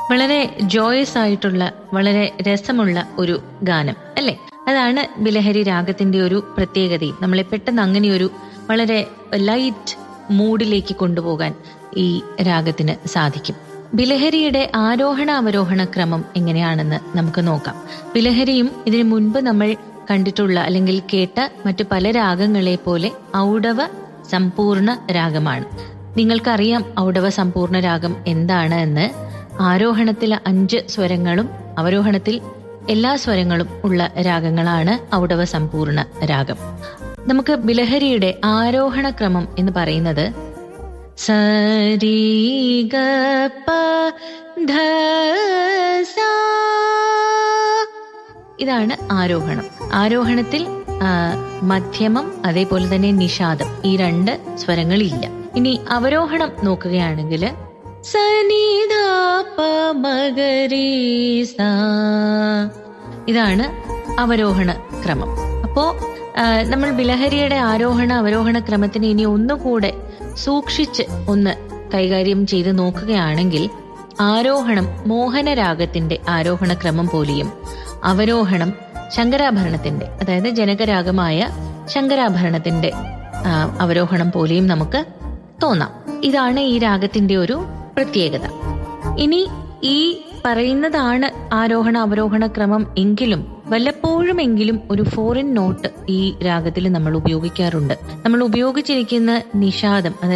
വളരെ ജോയസ് ആയിട്ടുള്ള വളരെ രസമുള്ള ഒരു ഗാനം അല്ലേ അതാണ് ബിലഹരി രാഗത്തിന്റെ ഒരു പ്രത്യേകതയും നമ്മളെ പെട്ടെന്ന് അങ്ങനെ ഒരു വളരെ ലൈറ്റ് മൂഡിലേക്ക് കൊണ്ടുപോകാൻ ഈ രാഗത്തിന് സാധിക്കും ബിലഹരിയുടെ ആരോഹണ അവരോഹണ ക്രമം എങ്ങനെയാണെന്ന് നമുക്ക് നോക്കാം ബിലഹരിയും ഇതിനു മുൻപ് നമ്മൾ കണ്ടിട്ടുള്ള അല്ലെങ്കിൽ കേട്ട മറ്റു പല രാഗങ്ങളെ പോലെ ഔഡവ സമ്പൂർണ്ണ രാഗമാണ് നിങ്ങൾക്കറിയാം ഔഡവ സമ്പൂർണ്ണ രാഗം എന്താണ് എന്ന് ആരോഹണത്തിൽ അഞ്ച് സ്വരങ്ങളും അവരോഹണത്തിൽ എല്ലാ സ്വരങ്ങളും ഉള്ള രാഗങ്ങളാണ് ഔഡവ സമ്പൂർണ്ണ രാഗം നമുക്ക് ബിലഹരിയുടെ ആരോഹണ ക്രമം എന്ന് പറയുന്നത് സരി ഗ പ ധ സ ഇതാണ് ആരോഹണം ആരോഹണത്തിൽ ആ, മധ്യമം അതേപോലെ തന്നെ നിഷാദം ഈ രണ്ട് സ്വരങ്ങളില്ല ഇനി അവരോഹണം നോക്കുകയാണെങ്കിൽ ഇതാണ് അവരോഹണ ക്രമം അപ്പോ ആ, നമ്മൾ ബിലഹരിയുടെ ആരോഹണ അവരോഹണ ക്രമത്തിന് ഇനി ഒന്നുകൂടെ സൂക്ഷിച്ച് ഒന്ന് കൈകാര്യം ചെയ്ത് നോക്കുകയാണെങ്കിൽ ആരോഹണം മോഹനരാഗത്തിന്റെ ആരോഹണ ക്രമം പോലെയും അവരോഹണം ശങ്കരാഭരണത്തിന്റെ അതായത് ജനകരാഗമായ ശങ്കരാഭരണത്തിന്റെ ആ, അവരോഹണം പോലെയും നമുക്ക് തോന്നാം ഇതാണ് ഈ രാഗത്തിന്റെ ഒരു പ്രത്യേകത ഇനി ഈ പറയുന്നതാണ് ആരോഹണ അവരോഹണ ക്രമം എങ്കിലും വല്ലപ്പോഴുമെങ്കിലും ഒരു ഫോറിൻ നോട്ട് ഈ രാഗത്തിൽ നമ്മൾ ഉപയോഗിക്കാറുണ്ട് നമ്മൾ ഉപയോഗിച്ചിരിക്കുന്ന നിഷാദം അതായത്